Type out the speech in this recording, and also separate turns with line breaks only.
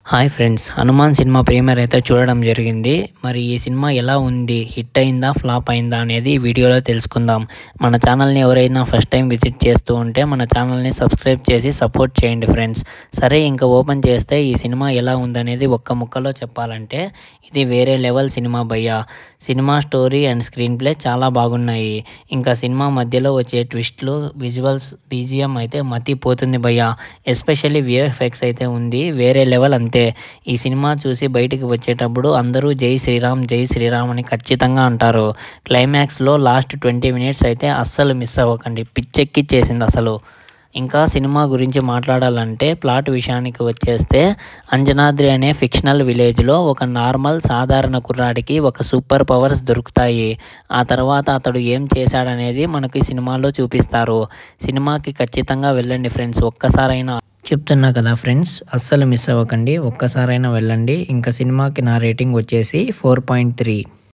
hi friends Hanuman సినిమా premiere అయితే చూడడం జరిగింది మరి ఈ సినిమా ఎలా ఉంది హిట్ అయిందా ఫ్లాప్ అయిందా అనేది ఈ వీడియోలో తెలుసుకుందాం మన ఛానల్ని ఎవరైనా ఫస్ట్ టైం విజిట్ చేస్తూ ఉంటే మన ఛానల్ని సబ్స్క్రైబ్ చేసి సపోర్ట్ చేయండి ఫ్రెండ్స్ సరే ఇంకా ఓపెన్ చేస్తే ఈ సినిమా ఎలా ఉందనేది ఒక్క ముక్కలో చెప్పాలంటే ఇది వేరే లెవెల్ సినిమా భయ్య సినిమా స్టోరీ అండ్ స్క్రీన్ ప్లే చాలా బాగున్నాయి ఇంకా సినిమా మధ్యలో వచ్చే ట్విస్ట్లు విజువల్స్ బీజిఎం అయితే మతిపోతుంది భయ్య ఎస్పెషల్లీ విఎఫ్ఎక్స్ అయితే ఉంది వేరే లెవెల్ అంతే ఈ సినిమా చూసి బయటికి వచ్చేటప్పుడు అందరూ జై శ్రీరామ్ జై శ్రీరామ్ అని ఖచ్చితంగా అంటారు క్లైమాక్స్లో లాస్ట్ ట్వంటీ మినిట్స్ అయితే అస్సలు మిస్ అవ్వకండి పిచ్చెక్కిచ్చేసింది అసలు ఇంకా సినిమా గురించి మాట్లాడాలంటే ప్లాట్ విషయానికి వచ్చేస్తే అంజనాద్రి అనే ఫిక్షనల్ విలేజ్లో ఒక నార్మల్ సాధారణ కుర్రాడికి ఒక సూపర్ పవర్స్ దొరుకుతాయి ఆ తర్వాత అతడు ఏం చేశాడనేది మనకి సినిమాలో చూపిస్తారు సినిమాకి ఖచ్చితంగా వెళ్ళండి ఫ్రెండ్స్ ఒక్కసారైనా చెప్తున్నా కదా ఫ్రెండ్స్ అస్సలు మిస్ అవ్వకండి ఒక్కసారైనా వెళ్ళండి ఇంకా సినిమాకి నా రేటింగ్ వచ్చేసి ఫోర్ పాయింట్ త్రీ